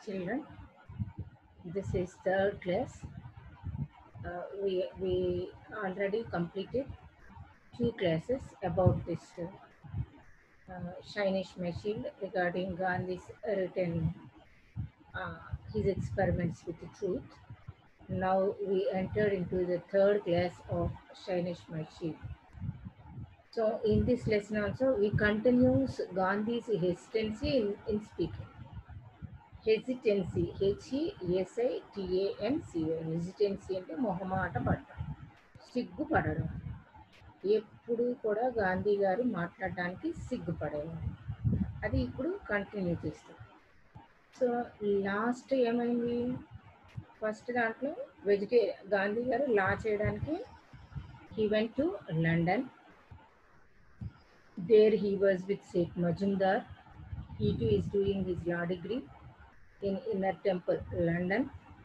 children. This is third class. Uh, we, we already completed two classes about this uh, uh, Shinish machine regarding Gandhi's written uh, his experiments with the truth. Now we enter into the third class of Shinish machine. So in this lesson also we continues Gandhi's hesitancy in, in speaking. Hesitancy H E S I T A N C O hesitancy అంటే మొహమాట పడటం సిగ్గుపడడం ఎప్పుడు కూడా గాంధీ గారు మాట్లాడడానికి సిగ్గుపడేవారు అది ఇప్పుడు continue చేస్తాం సో లాస్ట్ ఏమైంది ఫస్ట్ దాంట్లో వెజిటే గాంధీ గారు లా చేయడానికి he went to London there he was with Seth Majumdar he too is doing his law degree in Inner Temple, London.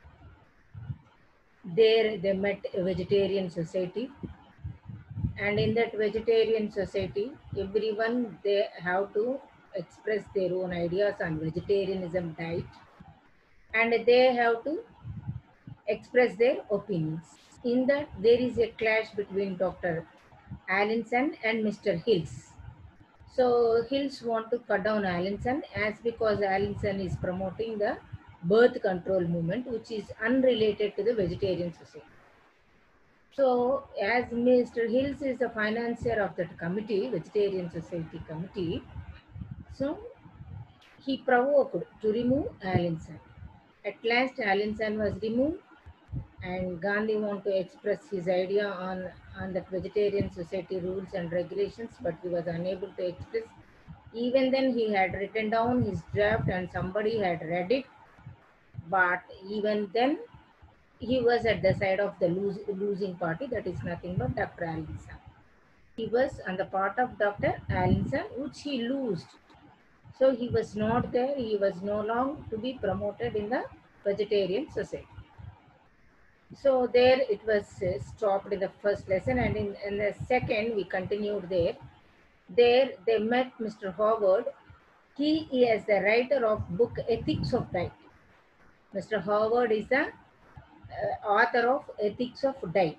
There they met a vegetarian society, and in that vegetarian society, everyone they have to express their own ideas on vegetarianism diet, and they have to express their opinions. In that, there is a clash between Dr. Allinson and Mr. Hills. So Hills want to cut down Allinson as because Allinson is promoting the birth control movement, which is unrelated to the vegetarian society. So as Mr. Hills is the financier of that committee, Vegetarian Society Committee, so he provoked to remove Allinson. At last, Allinson was removed, and Gandhi want to express his idea on on that vegetarian society rules and regulations, but he was unable to express. Even then, he had written down his draft, and somebody had read it, but even then, he was at the side of the lose, losing party. That is nothing but Dr. Allinson. He was on the part of Dr. Allinson, which he lost. So he was not there. He was no longer to be promoted in the vegetarian society. So there it was uh, stopped in the first lesson and in, in the second we continued there. There they met Mr. Howard. He is the writer of book Ethics of Diet. Mr. Howard is the uh, author of Ethics of Diet.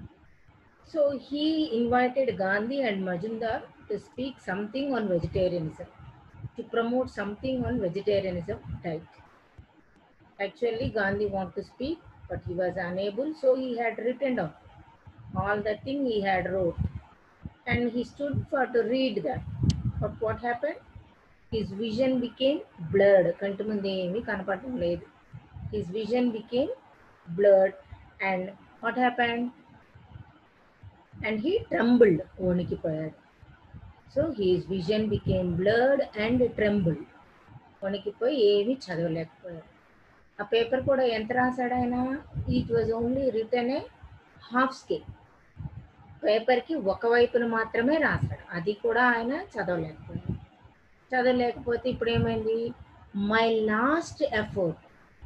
So he invited Gandhi and Majumdar to speak something on vegetarianism, to promote something on vegetarianism diet. Actually, Gandhi wanted to speak, but he was unable, so he had written down all the thing he had wrote, and he stood for to read that. But what happened? His vision became blurred. కంటి ముందు ఏమీ కనపడటం లేదు His vision became blurred, and what happened? And he trembled. వణికిపోయాడు so his vision became blurred and trembled. వణికిపోయి ఏమీ చదవలేకపోయాడు ఆ పేపర్ కూడా ఎంత రాశాడు ఆయన it was only return a half scale పేపర్కి ఒక వైపున మాత్రమే రాశాడు అది కూడా ఆయన చదవలేకపోయాడు చదవలేకపోతే ఇప్పుడు ఏమైంది మై లాస్ట్ ఎఫర్ట్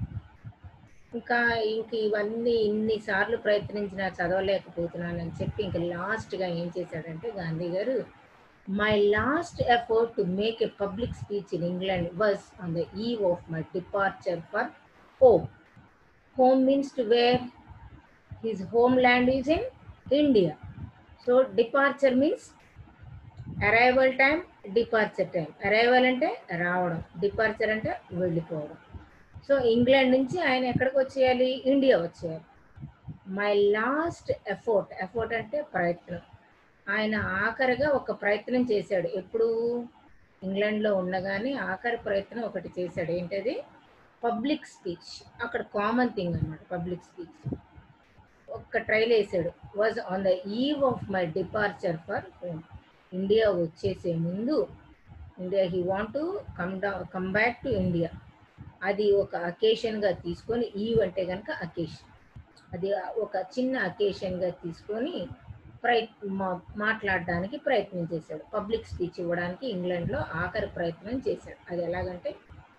ఇంకా ఇంక ఇవన్నీ ఇన్నిసార్లు ప్రయత్నించినా చదవలేకపోతున్నానని చెప్పి ఇంకా లాస్ట్గా ఏం చేశాడంటే గాంధీ గారు my last effort to make a public speech in England was on the eve of my departure for home. Home means to where his homeland is in India. So departure means arrival time, departure time. Arrival అంటే రావడం departure అంటే వెళ్ళిపోవడం so England నుంచి ఆయన ఎక్కడికి వచ్చేయాలి India వచ్చేయాలి my last ఎఫోర్ట్ ఎఫోర్ట్ అంటే ప్రయత్నం ఆయన ఆఖరిగా ఒక ప్రయత్నం చేశాడు ఎప్పుడు ఇంగ్లాండ్లో ఉండగానే ఆఖరి ప్రయత్నం ఒకటి చేశాడు ఏంటది పబ్లిక్ స్పీచ్ అక్కడ కామన్ థింగ్ అనమాట పబ్లిక్ స్పీచ్ ఒక్క ట్రైల్ వేసాడు was on the eve of my departure for home India వచ్చేసే ముందు India he want to come డౌ కమ్ బ్యాక్ టు ఇండియా అది ఒక అకేషన్గా తీసుకొని ఈవ్ అంటే కనుక అకేషన్ అది ఒక చిన్న అకేషన్గా తీసుకొని ప్రయత్ మాట్లాడడానికి ప్రయత్నం చేశాడు పబ్లిక్ స్పీచ్ ఇవ్వడానికి ఇంగ్లాండ్లో ఆఖరి ప్రయత్నం చేశాడు అది ఎలాగంటే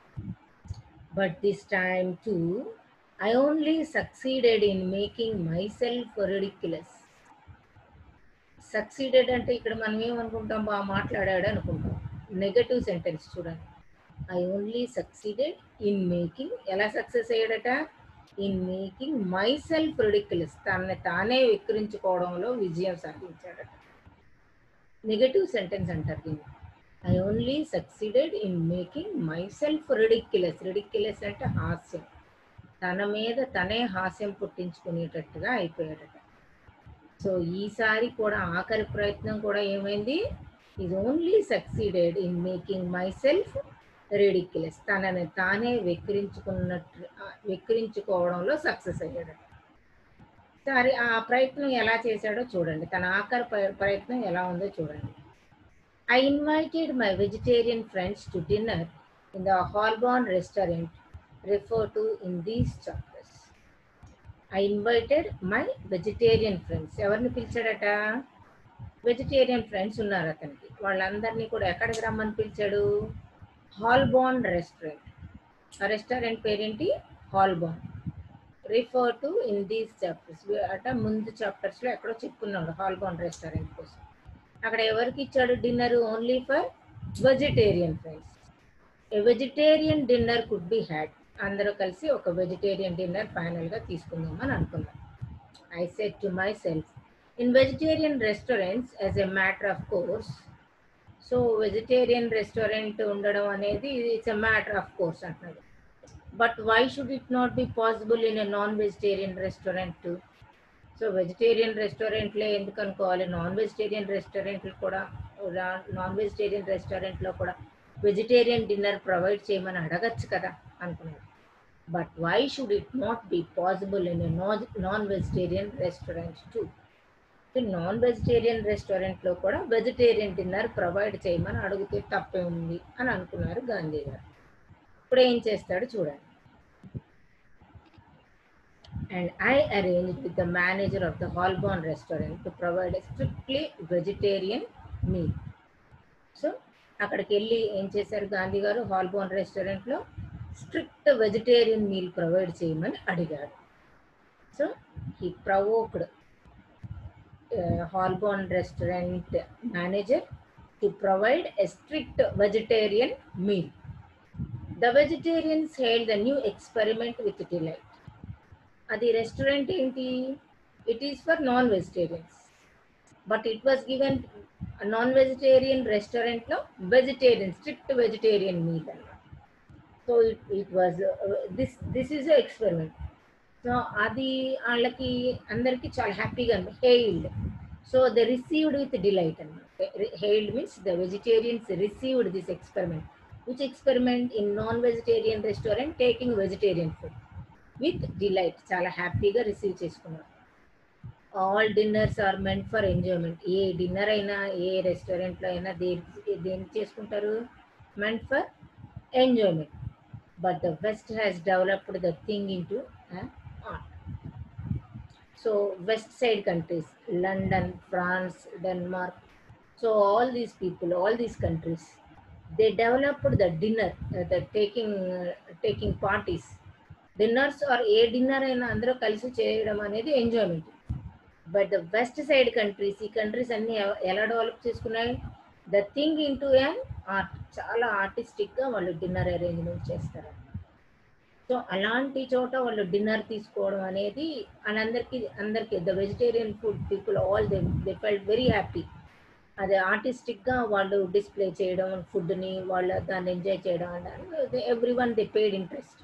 but this time too i only succeeded in making myself ridiculous succeeded అంటే ఇక్కడ మనం ఏమనుకుంటాం బాగా మాట్లాడాడు అనుకుంటాం నెగటివ్ సెంటెన్స్ చూడండి I only succeeded in making ఎలా సక్సెస్ అయ్యాడట in making myself ridiculous తనని తానే విక్రించుకోవడంలో విజయం సాధించాడట నెగటివ్ సెంటెన్స్ అంటారు దీన్ని I only succeeded in making myself ridiculous ridiculous అంటే హాస్యం తన మీద తనే హాస్యం పుట్టించుకునేటట్టుగా అయిపోయాడట సో ఈసారి కూడా ఆఖరి ప్రయత్నం కూడా ఏమైంది is only succeeded in making myself ridiculous తనని తానే వెక్కిరించుకున్నట్టు వెక్కిరించుకోవడంలో సక్సెస్ అయ్యాడు సరే ఆ ప్రయత్నం ఎలా చేశాడో చూడండి తన ఆఖరి ప్ర- ప్రయత్నం ఎలా ఉందో చూడండి I invited my vegetarian friends to dinner in the Holborn restaurant refer to in these chapters I invited my vegetarian friends ఎవరిని పిలిచాడట వెజిటేరియన్ ఫ్రెండ్స్ ఉన్నారు అతనికి వాళ్ళందరినీ కూడా ఎక్కడికి రమ్మని పిలిచాడు హాల్బాన్ రెస్టారెంట్ ఆ రెస్టారెంట్ పేరేంటి Holborn refer to in these chapters అంటే ముందు చాప్టర్స్లో ఎక్కడో చెప్పుకున్నాడు హాల్బాన్ రెస్టారెంట్ కోసం అక్కడ ఎవరికి ఇచ్చాడు dinner only for vegetarian friends a vegetarian dinner could be had అందరూ కలిసి ఒక వెజిటేరియన్ డిన్నర్ ఫైనల్గా తీసుకుందామని అనుకున్నాం I set to myself in vegetarian restaurants as a matter of course so vegetarian restaurant ఉండడం అనేది it's a matter of course అంటున్నాడు but why should it not be possible in a non vegetarian restaurant so vegetarian రెస్టారెంట్లే ఎందుకు అనుకోవాలి non vegetarian రెస్టారెంట్లు కూడా non vegetarian రెస్టారెంట్లో కూడా వెజిటేరియన్ డిన్నర్ ప్రొవైడ్ చేయమని అడగచ్చు కదా అనుకున్నాడు but why should it not be possible in a non vegetarian restaurant to non vegetarian రెస్టారెంట్లో కూడా వెజిటేరియన్ డిన్నర్ ప్రొవైడ్ చేయమని అడిగితే తప్పే ఉంది అని అనుకున్నారు గాంధీ గారు ఇప్పుడు ఏం చేస్తాడు చూడండి and I arrange with the manager of the Holborn restaurant to provide a strictly vegetarian meal so అక్కడికి వెళ్ళి ఏం చేశారు గాంధీ గారు హాల్బాన్ రెస్టారెంట్లో స్ట్రిక్ట్ వెజిటేరియన్ మీల్ ప్రొవైడ్ చేయమని అడిగాడు so he provoked Holborn restaurant manager to provide a strict vegetarian meal the vegetarians hail the new experiment with delight అది restaurant ఏంటి it is for non vegetarians but it was given non vegetarian రెస్టారెంట్లో vegetarian strict vegetarian meal అన్నమాట so it it was this this is experiment so అది వాళ్ళకి అందరికీ చాలా హ్యాపీగా hailed so the received with delight అనమాట hailed means the vegetarians received this experiment which experiment in non vegetarian restaurant taking vegetarian food with delight చాలా హ్యాపీగా receive చేసుకున్నారు all dinners are meant for enjoyment ఏ dinner అయినా ఏ రెస్టారెంట్లో అయినా దేని దేనికి చేసుకుంటారు meant for enjoyment but the west has developed the thing into art so west side countries London France Denmark so all these people all these countries they developed the dinner the taking taking parties dinners are A dinner అయినా అందరూ కలిసి చేయడం అనేది enjoyment but the west side countries ఈ countries అన్ని ఎవ- ఎలా develop చేసుకున్నాయి the thing into an art చాలా ఆర్టిస్టిక్గా వాళ్ళు డిన్నర్ అరేంజ్మెంట్ చేస్తారు సో అలాంటి చోట వాళ్ళు డిన్నర్ తీసుకోవడం అనేది అని అందరికీ అందరికీ the vegetarian food people all they they felt very happy అది ఆర్టిస్టిక్గా వాళ్ళు డిస్ప్లే చేయడం ఫుడ్ని వాళ్ళ దాన్ని ఎంజాయ్ చేయడం everyone they paid interest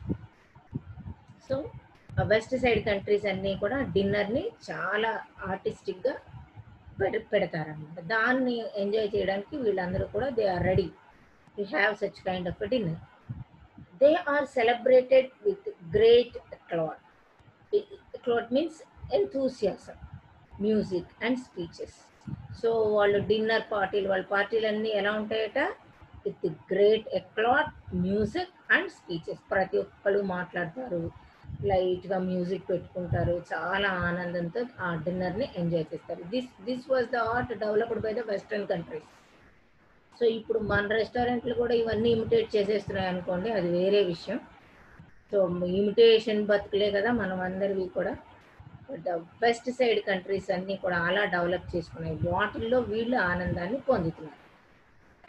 so west side countries అన్నీ కూడా డిన్నర్ని చాలా ఆర్టిస్టిక్గా పెడ పెడతారన్నమాట దాన్ని ఎంజాయ్ చేయడానికి వీళ్ళందరూ కూడా they are ready to have such kind of dinner they are celebrated with great eclat eclat means enthusiasm music and speeches so వాళ్ళు dinner పార్టీలు వాళ్ళ పార్టీలన్నీ ఎలా ఉంటాయట with great eclat music and speeches ప్రతి ఒక్కళ్ళు మాట్లాడతారు లైట్గా మ్యూజిక్ పెట్టుకుంటారు చాలా ఆనందంతో ఆ డిన్నర్ని ఎంజాయ్ చేస్తారు this this was the art developed by the western countries so ఇప్పుడు మన రెస్టారెంట్లు కూడా ఇవన్నీ ఇమిటేట్ చేసేస్తున్నాయి అనుకోండి అది వేరే విషయం సో ఇమిటేషన్ బతుకులే కదా మనం అందరివి కూడా ద వెస్ట్ సైడ్ కంట్రీస్ అన్నీ కూడా అలా డెవలప్ చేసుకున్నాయి వాటిల్లో వీళ్ళు ఆనందాన్ని పొందుతున్నారు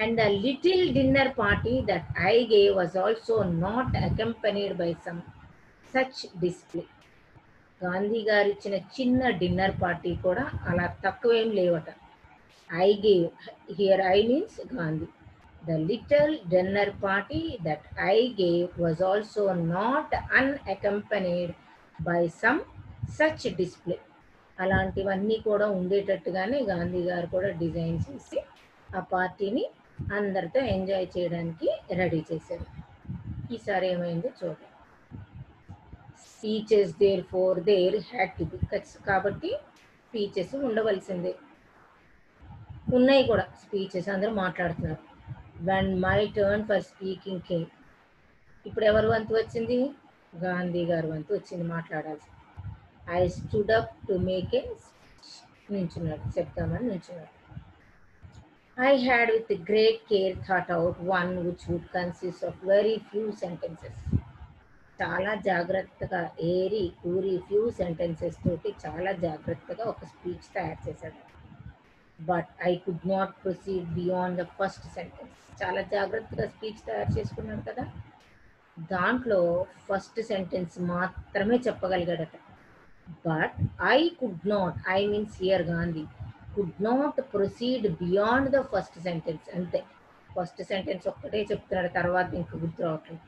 And the little dinner party that I gave was also not accompanied by some such display. Gandhi గారు ఇచ్చిన చిన్న డిన్నర్ పార్టీ కూడా అలా తక్కువేం లేవట I gave here I means Gandhi the little dinner party that I gave was also not unaccompanied by some such display అలాంటివన్నీ కూడా ఉండేటట్టుగానే గాంధీ గారు కూడా డిజైన్ చేసి ఆ పార్టీని అందరితో ఎంజాయ్ చేయడానికి రెడీ చేశారు ఈసారి ఏమైందో చూడండి speeches therefore there had to be కాబట్టి స్పీచెస్ ఉండవలసిందే ఉన్నాయి కూడా స్పీచెస్ అందరూ మాట్లాడుతున్నారు when my turn for speaking came ఇప్పుడు ఎవరి వంతు వచ్చింది గాంధీ గారి వంతు వచ్చింది మాట్లాడాల్సి I stood up to make a నించున్నాడు చెప్తామని నించున్నాడు I had with great care thought out one which would consist of very few sentences. చాలా జాగ్రత్తగా ఏరి కూరి ఫ్యూ సెంటెన్సెస్ తోటి చాలా జాగ్రత్తగా ఒక స్పీచ్ తయారు చేశాడు but I could not proceed beyond the first sentence చాలా జాగ్రత్తగా స్పీచ్ తయారు చేసుకున్నాడు కదా దాంట్లో ఫస్ట్ సెంటెన్స్ మాత్రమే చెప్పగలిగాడట but I could not I means here Gandhi could not proceed beyond the first sentence అంతే ఫస్ట్ సెంటెన్స్ ఒక్కటే చెప్తున్నాడు తర్వాత ఇంక గుర్తు రావట్లేదు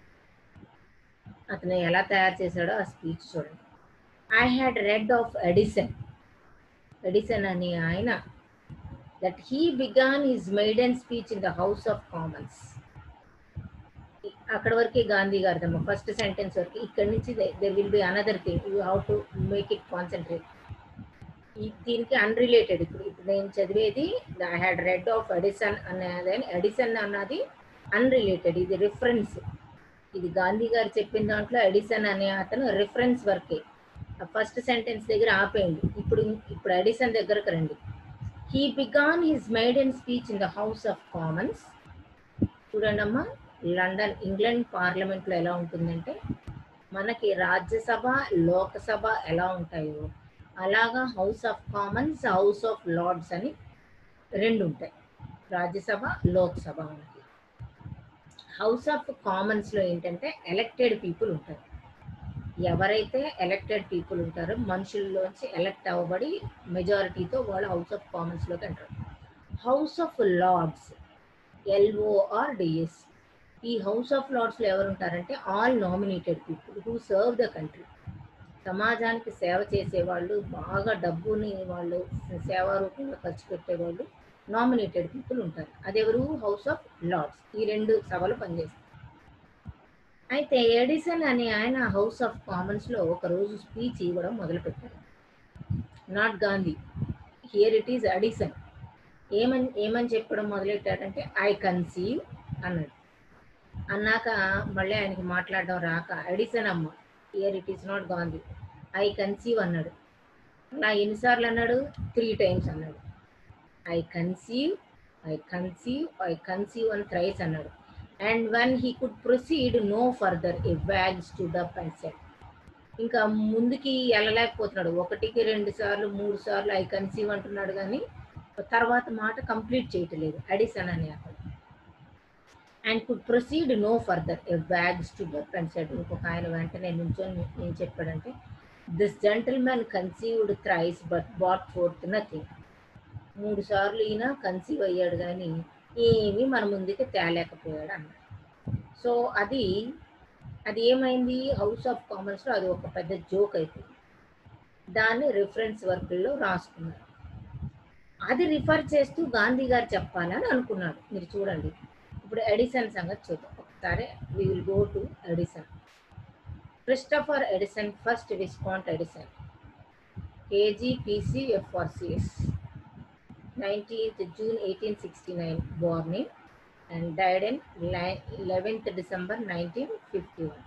అతను ఎలా తయారు చేశాడో ఆ స్పీచ్ చూడండి I had read of Edison Edison అని ఆయన that he began his maiden speech in the House of Commons అక్కడ వరకే గాంధీ గారిదమ్మ ఫస్ట్ సెంటెన్స్ వరకు ఇక్కడ నుంచి there will be another thing you how to make it concentrate దీనికి అన్రిలేటెడ్ ఇప్పుడు ఇప్పుడు నేను చదివేది I had read of Edison అనేది ఎడిసన్ అన్నది అన్రిలేటెడ్ ఇది రిఫరెన్స్ ఇది గాంధీ గారు చెప్పిన దాంట్లో ఎడిసన్ అనే అతను రిఫరెన్స్ వర్కే ఫస్ట్ సెంటెన్స్ దగ్గర ఆపేయండి ఇప్పుడు ఇప్పుడు ఎడిసన్ దగ్గరకు రండి he began his made and speech in the House of Commons చూడండి అమ్మా లండన్ ఇంగ్లాండ్ పార్లమెంట్లో ఎలా ఉంటుందంటే మనకి రాజ్యసభ లోకసభ ఎలా ఉంటాయో అలాగా House of Commons House of Lords అని రెండు ఉంటాయి రాజ్యసభ లోక్సభ మనకి హౌస్ ఆఫ్ కామన్స్లో ఏంటంటే ఎలక్టెడ్ పీపుల్ ఉంటారు ఎవరైతే ఎలక్టెడ్ పీపుల్ ఉంటారో మనుషుల్లోంచి ఎలక్ట్ అవ్వబడి మెజారిటీతో వాళ్ళు హౌస్ ఆఫ్ కామన్స్లోకి అంటారు House of Lords L O R D S ఈ హౌస్ ఆఫ్ లార్డ్స్లో ఎవరు ఉంటారంటే all nominated people who serve the country సమాజానికి సేవ చేసేవాళ్ళు బాగా డబ్బుని వాళ్ళు సేవా రూపంలో ఖర్చు పెట్టేవాళ్ళు నామినేటెడ్ పీపుల్ ఉంటారు అదెవరు హౌస్ ఆఫ్ లార్డ్స్ ఈ రెండు సభలు పనిచేస్తాయి అయితే ఎడిసన్ అనే ఆయన హౌస్ ఆఫ్ కామన్స్లో ఒకరోజు స్పీచ్ ఇవ్వడం మొదలుపెట్టారు not Gandhi here it is Addison ఏమని ఏమని చెప్పడం మొదలెట్టాడంటే ఐ కన్సీవ్ అన్నాడు అన్నాక మళ్ళీ ఆయనకి మాట్లాడడం రాక ఎడిసన్ అమ్మ here it is not Gandhi I conceive అన్నాడు అలా ఎన్నిసార్లు అన్నాడు త్రీ టైమ్స్ అన్నాడు I conceive I conceive I conceive అని థ్రైస్ అన్నాడు and one he could proceed no further a wag stood up and said ఇంకా ముందుకి వెళ్ళలేకపోతున్నాడు ఒకటికి రెండు సార్లు మూడు సార్లు ఐ కన్సీవ్ అంటున్నాడు కానీ తర్వాత మాట కంప్లీట్ చేయట్లేదు అడిసన్ అని అతను and could proceed no further a wag stood up and said ఇంకొక ఆయన వెంటనే నుంచొని ఏం చెప్పాడంటే this gentleman conceived thrice but brought forth nothing మూడు సార్లు ఈయన కన్సీవ్ అయ్యాడు కానీ ఏమీ మన ముందుకి తేలేకపోయాడు అన్నాడు సో అది అది ఏమైంది హౌస్ ఆఫ్ కామన్స్లో అది ఒక పెద్ద జోక్ అయిపోయింది దాన్ని రిఫరెన్స్ వర్క్లో రాసుకున్నారు అది రిఫర్ చేస్తూ గాంధీ గారు చెప్పాలని అనుకున్నాడు మీరు చూడండి ఇప్పుడు ఎడిసన్ సంగతి చూద్దాం ఒకసారి we will go to Edison Christopher Edison first viscount Edison K G P C F R C S nineteenth June eighteen sixty nine born in and died in 11th December 1951.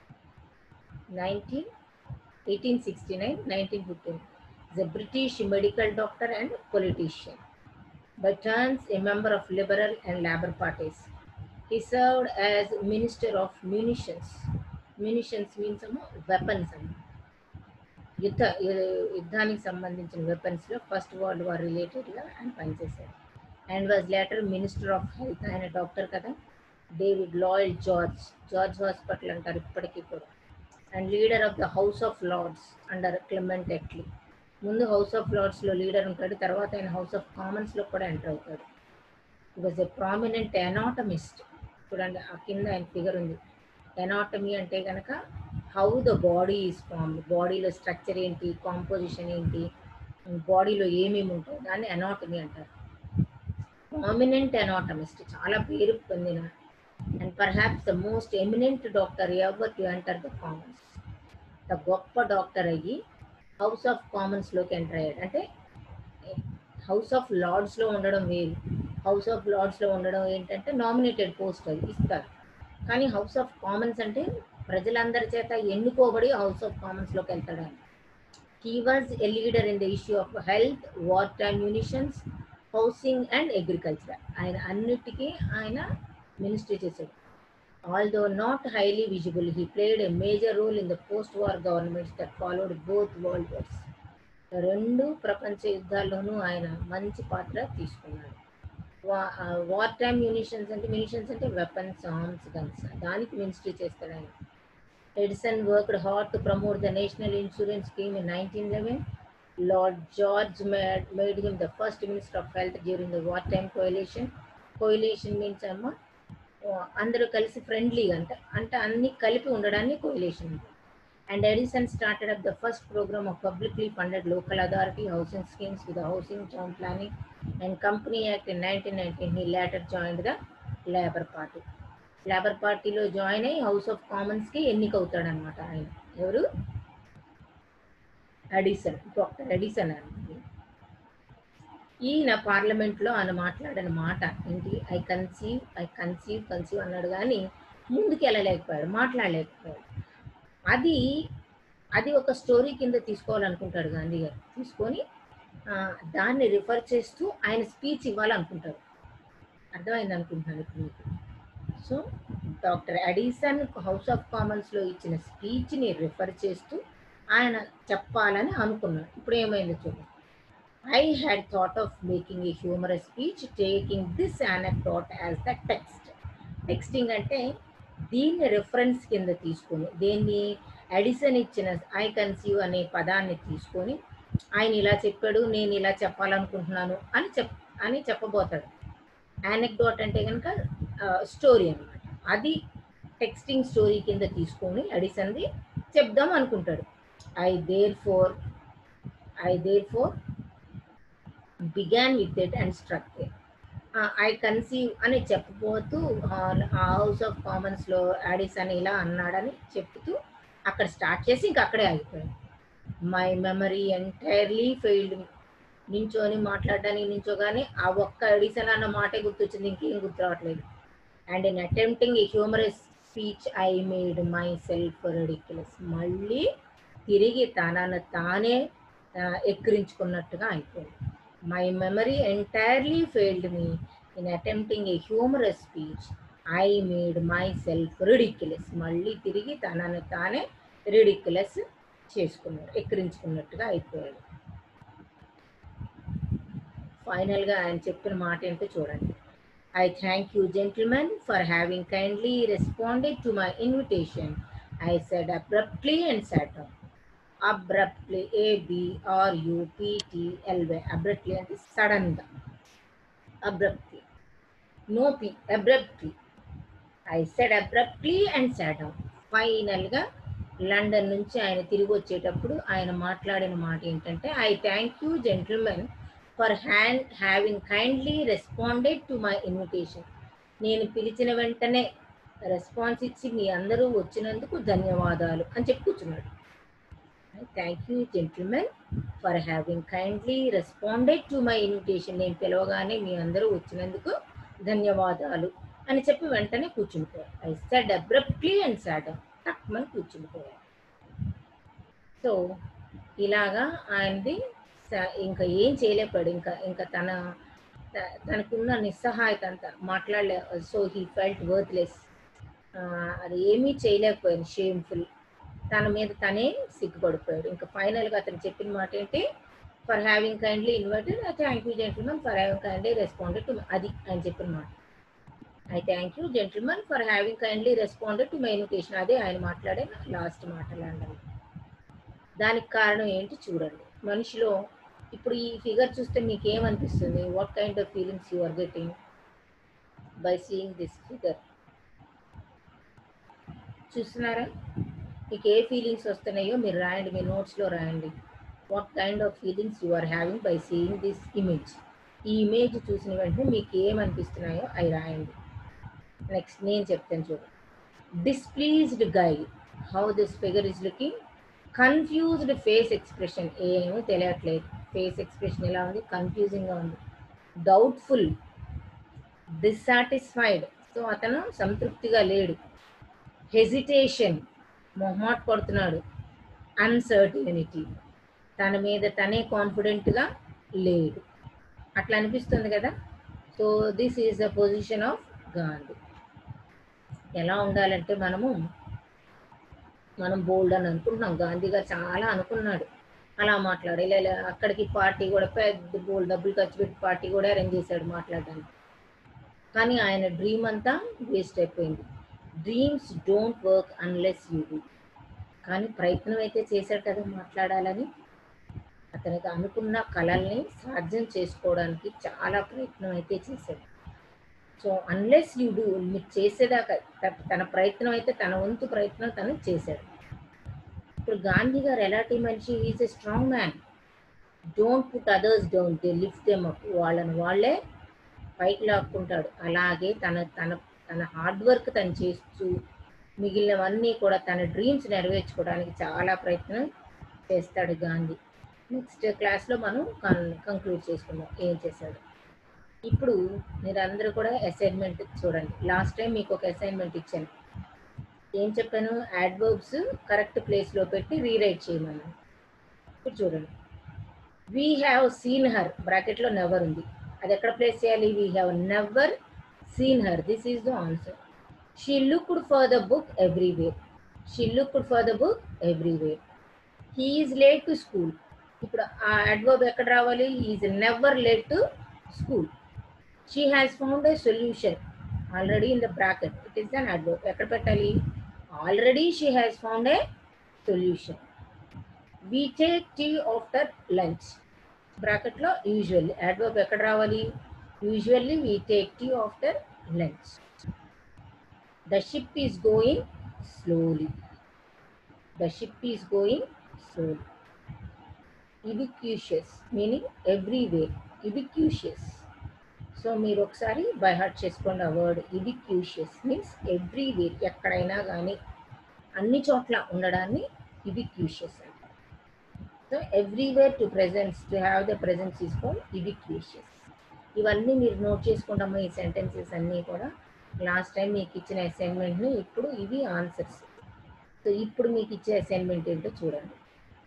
19, 1869, 1951. Is a British medical doctor and politician. By turns, a member of Liberal and Labour parties. He served as Minister of Munitions. Munitions means weapons. యుద్ధ యుద్ధానికి సంబంధించిన వెపన్స్లో first world war రిలేటెడ్గా ఆయన పనిచేశారు and was later minister of health ఆయన doctor కదా David Lloyd George George hospital అంటారు ఇప్పటికీ కూడా and leader of the House of Lords under Clement Attlee ముందు హౌస్ ఆఫ్ లార్డ్స్లో లీడర్ ఉంటాడు తర్వాత ఆయన హౌస్ ఆఫ్ కామన్స్లో కూడా ఎంటర్ అవుతాడు వాజ్ ఎ ప్రామినెంట్ ఎనాటమిస్ట్ చూడండి ఆ కింద ఆయన ఫిగర్ ఉంది ఎనాటమీ అంటే కనుక how the body is formed బాడీలో స్ట్రక్చర్ ఏంటి కాంపోజిషన్ ఏంటి బాడీలో ఏమేమి ఉంటాయి దాన్ని ఎనాటమీ అంటారు ప్రామినెంట్ ఎనాటమిస్ట్ చాలా పేరు పొందిన and perhaps the most eminent doctor ever to enter the Commons the గొప్ప డాక్టర్ అయ్యి హౌస్ ఆఫ్ కామన్స్లోకి ఎంటర్ అయ్యాడు అంటే హౌస్ ఆఫ్ లార్డ్స్లో ఉండడం వేరు హౌస్ ఆఫ్ లార్డ్స్లో ఉండడం ఏంటంటే నామినేటెడ్ పోస్ట్ అది ఇస్తారు కానీ హౌస్ ఆఫ్ కామన్స్ అంటే ప్రజలందరి చేత ఎన్నుకోబడి హౌస్ ఆఫ్ కామన్స్లోకి వెళ్తాడు he was a leader in the issue of health water munitions housing and agriculture ఆయన అన్నిటికీ ఆయన మినిస్ట్రీ చేశాడు although not highly visible he played a major role in the post war governments that followed both world wars రెండు ప్రపంచ యుద్ధాల్లోనూ ఆయన మంచి పాత్ర తీసుకున్నాడు వార్ టైమ్ మ్యూనిషన్స్ అంటే మ్యూనిషన్స్ అంటే వెపన్స్ ఆర్మ్స్ గన్స్ దానికి మినిస్ట్రీ చేస్తాడు ఆయన Edison worked hard to promote the national insurance scheme in nineteen eleven Lord George made made him the first minister of health during the war time coalition coalition means అమ్మ అందరూ కలిసి ఫ్రెండ్లీగా అంటే అంటే అన్ని కలిపి ఉండడాన్ని coalition and Edison started up the first programme of publicly funded local authority housing schemes with housing town planning and company act in nineteen nineteen he later join the Labour Party Labour పార్టీలో join అయ్యి House of కామన్స్కి ఎన్నికవుతాడనమాట ఆయన ఎవరు Edison doctor Edison అని ఈయన పార్లమెంట్లో ఆయన మాట్లాడిన మాట ఏంటి I conceive I conceive conceive అన్నాడు కానీ ముందుకు వెళ్ళలేకపోయాడు మాట్లాడలేకపోయాడు అది అది ఒక స్టోరీ కింద తీసుకోవాలనుకుంటాడు గాంధీ గారు తీసుకొని దాన్ని రిఫర్ చేస్తూ ఆయన స్పీచ్ ఇవ్వాలనుకుంటారు అర్థమైంది అనుకుంటున్నాను ఇప్పుడు మీకు so doctor Addison House of కామన్స్లో ఇచ్చిన స్పీచ్ని రిఫర్ చేస్తూ ఆయన చెప్పాలని అనుకున్నాడు ఇప్పుడు ఏమైందో చూడండి I had thought of making a humorous speech taking this anecdote as the text texting అంటే దీన్ని రెఫరెన్స్ కింద తీసుకొని దేన్ని అడిసన్ ఇచ్చిన ఐ కన్సీవ్ అనే పదాన్ని తీసుకొని ఆయన ఇలా చెప్పాడు నేను ఇలా చెప్పాలనుకుంటున్నాను అని చెప్ అని చెప్పబోతాడు యానెక్డోట్ అంటే కనుక స్టోరీ అనమాట అది టెక్స్టింగ్ స్టోరీ కింద తీసుకొని అడిసన్ది చెప్దాం అనుకుంటాడు I therefore I therefore began with it and struck I conceive అని చెప్పబోతూ హౌస్ ఆఫ్ కామన్స్లో యాడిస్ అని ఇలా అన్నాడని చెప్తూ అక్కడ స్టార్ట్ చేసి ఇంక అక్కడే ఆగిపోయాడు మై మెమరీ ఎంటైర్లీ ఫెయిల్డ్ నించోని మాట్లాడడానికి నించోగానే ఆ ఒక్క ఎడిసన్ అన్న మాటే గుర్తొచ్చింది ఇంకేం గుర్తు రావట్లేదు and in attempting a humorous speech I made myself ridiculous మళ్ళీ తిరిగి తనను తానే ఎక్కిరించుకున్నట్టుగా అయిపోయింది my memory entirely failed me in attempting a humorous speech I made myself ridiculous మళ్ళీ తిరిగి తనను తానే రిడిక్యులస్ చేసుకున్నాడు ఎక్కిరించుకున్నట్టుగా అయిపోయాడు ఫైనల్గా ఆయన చెప్పిన మాట ఏంటో చూడండి I thank you gentlemen for having kindly responded to my invitation I said abruptly and sat abruptly ఏబిఆర్యుపిటిఎల్వై abruptly అంటే సడన్గా abruptly no P abruptly I said abruptly and sat ఫైనల్గా లండన్ నుంచి ఆయన తిరిగి వచ్చేటప్పుడు ఆయన మాట్లాడిన మాట ఏంటంటే I thank you gentlemen for hand having kindly responded to my invitation నేను పిలిచిన వెంటనే రెస్పాన్స్ ఇచ్చి మీ అందరూ వచ్చినందుకు ధన్యవాదాలు అని చెప్పి కూర్చున్నాడు thank you gentlemen for having kindly responded to my invitation నేను పిలవగానే మీ అందరూ వచ్చినందుకు ధన్యవాదాలు అని చెప్పి వెంటనే కూర్చునిపోయారు I said abruptly and sat తక్కువని కూర్చునిపోయారు సో ఇలాగా ఆయనది ఇంకా ఏం చేయలేపాడు ఇంకా ఇంకా తన తనకున్న నిస్సహాయత అంతా మాట్లాడలే సో హీ ఫెల్ట్ వర్త్లెస్ అది ఏమీ చేయలేకపోయాను షేమ్ఫుల్ తన మీద తనే సిగ్గుపడిపోయాడు ఇంకా ఫైనల్గా అతను చెప్పిన మాట ఏంటి for having kindly inverted thank you gentlemen for having kindly responded to అది అని చెప్పిన మాట I thank you gentlemen for having kindly responded to my invitation అదే ఆయన మాట్లాడే లాస్ట్ మాటలు దానికి కారణం ఏంటి చూడండి మనిషిలో ఇప్పుడు ఈ ఫిగర్ చూస్తే మీకు ఏమనిపిస్తుంది what kind of feelings you are getting by seeing this figure చూస్తున్నారా మీకు ఏ ఫీలింగ్స్ వస్తున్నాయో మీరు రాయండి మీ నోట్స్లో రాయండి what kind of feelings you are having by seeing this image ఈ ఇమేజ్ చూసిన వెంటనే మీకు ఏమనిపిస్తున్నాయో అవి రాయండి నెక్స్ట్ నేను చెప్తాను చూడండి displeased guy how this figure is looking confused face expression ఏమీ తెలియట్లేదు ఫేస్ ఎక్స్ప్రెషన్ ఎలా ఉంది కన్ఫ్యూజింగ్గా ఉంది డౌట్ఫుల్ డిస్సాటిస్ఫైడ్ సో అతను సంతృప్తిగా లేడు హెజిటేషన్ మొహాట్ పడుతున్నాడు అన్సర్టినిటీ తన మీద తనే కాన్ఫిడెంట్గా లేడు అట్లా అనిపిస్తుంది కదా so this is the position of Gandhi ఎలా ఉండాలంటే మనము మనం బోల్డ్ అని అనుకుంటున్నాం గాంధీ గారు చాలా అనుకున్నాడు అలా మాట్లాడు ఇలా ఇలా అక్కడికి పార్టీ కూడా పెద్ద బోల్డ్ డబ్బులు ఖర్చు పెట్టి పార్టీ కూడా అరేంజ్ చేశాడు మాట్లాడడానికి కానీ ఆయన డ్రీమ్ అంతా వేస్ట్ అయిపోయింది dreams don't work unless you do కానీ ప్రయత్నం అయితే చేశాడు కదా మాట్లాడాలని అతనికి అనుకున్న కళల్ని సాధ్యం చేసుకోవడానికి చాలా ప్రయత్నం అయితే చేశాడు సో అన్లెస్ యూ డూ మీరు చేసేదాకా త- తన ప్రయత్నం అయితే తన వంతు ప్రయత్నం తను చేశాడు ఇప్పుడు గాంధీ గారు ఎలాంటి మనిషి is a strong man don't put others down they lift them up వాళ్ళని వాళ్ళే పైకి లాక్కుంటాడు అలాగే తన తన తన హార్డ్ వర్క్ తను చేస్తూ మిగిలినవన్నీ కూడా తన డ్రీమ్స్ నెరవేర్చుకోవడానికి చాలా ప్రయత్నం చేస్తాడు గాంధీ నెక్స్ట్ క్లాస్లో మనం కన్ కంక్లూడ్ చేసుకుందాం ఏం చేశాడు ఇప్పుడు మీరందరూ కూడా అసైన్మెంట్ చూడండి లాస్ట్ టైం మీకు ఒక అసైన్మెంట్ ఇచ్చాను ఏం చెప్పాను యాడ్వర్బ్స్ కరెక్ట్ ప్లేస్లో పెట్టి రీరైట్ చేయమన్నాను ఇప్పుడు చూడండి వీ హ్యావ్ సీన్ హర్ బ్రాకెట్లో నెవర్ ఉంది అది ఎక్కడ ప్లేస్ చేయాలి we have never seen her this is the answer she looked for the book everywhere she looked for the book everywhere he is late to school ఇప్పుడు ఆ adverb ఎక్కడ రావాలి is never late to school she has found a solution already in the bracket it is an adverb ఎక్కడ పెట్టాలి already she has found A solution we take tea after lunch బ్రాకెట్లో usually adverb ఎక్కడ రావాలి usually we take tea after lunch the ship is going slowly the ship is going slowly ubiquitous meaning everywhere ubiquitous so మీరు ఒకసారి by heart చేసుకోండి ఆ word ఇబిక్యూషియస్ means everywhere ఎక్కడైనా కానీ అన్ని చోట్ల ఉండడాన్ని ఇబిక్యూషియస్ అంటారు so everywhere to presence to have the presence is call ubiquitous ఇవన్నీ మీరు నోట్ చేసుకుంటాము ఈ సెంటెన్సెస్ అన్నీ కూడా లాస్ట్ టైం మీకు ఇచ్చిన అసైన్మెంట్ని ఇప్పుడు ఇవి ఆన్సర్స్ సో ఇప్పుడు మీకు ఇచ్చే అసైన్మెంట్ ఏంటో చూడండి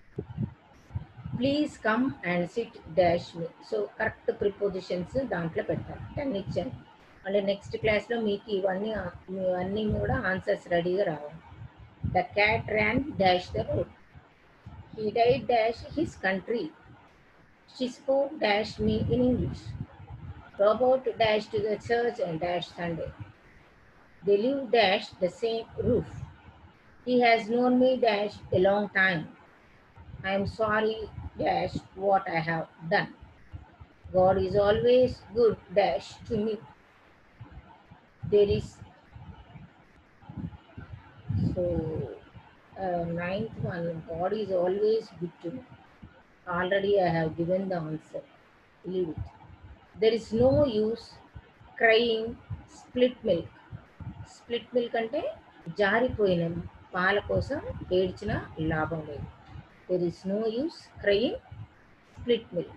please come and sit dash me so correct prepositions దాంట్లో పెట్టాలి టెన్ ఇచ్చాను మళ్ళీ నెక్స్ట్ క్లాస్లో మీకు ఇవన్నీ ఇవన్నీ కూడా ఆన్సర్స్ రెడీగా రావాలి the cat ran dash the road he died dash his country she spoke dash me in English robot dash to the church and dash Sunday they live dash the same roof he has known me dash a long time I am sorry, dash, what I have done. God is always good, dash, to me. There is, so, uh, ninth one, God is always good to me. Already I have given the answer. Leave it. There is no use crying split milk. Split milk అంటే జారిపోయిన పాల కోసం ఏడ్చిన లాభం లేదు there is no use crying split milk.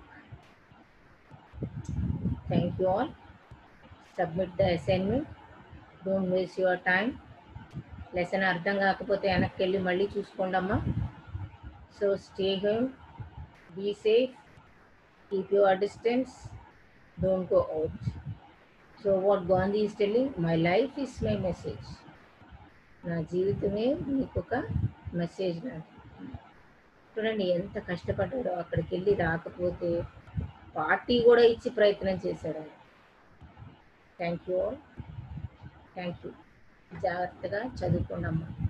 Thank you all. Submit the assignment. Don't waste your time. Lesson అర్థం కాకపోతే వెనక్కి వెళ్ళి మళ్ళీ చూసుకోండి అమ్మా so stay home be safe keep your distance don't go out so what Gandhi is telling my life is my message నా జీవితమే మీకు ఒక మెసేజ్ లాంటిది చూడండి ఎంత కష్టపడ్డాడో అక్కడికి వెళ్ళి రాకపోతే పార్టీ కూడా ఇచ్చి ప్రయత్నం చేశాడు ఆయన thank you all thank you జాగ్రత్తగా చదువుకోండి అమ్మా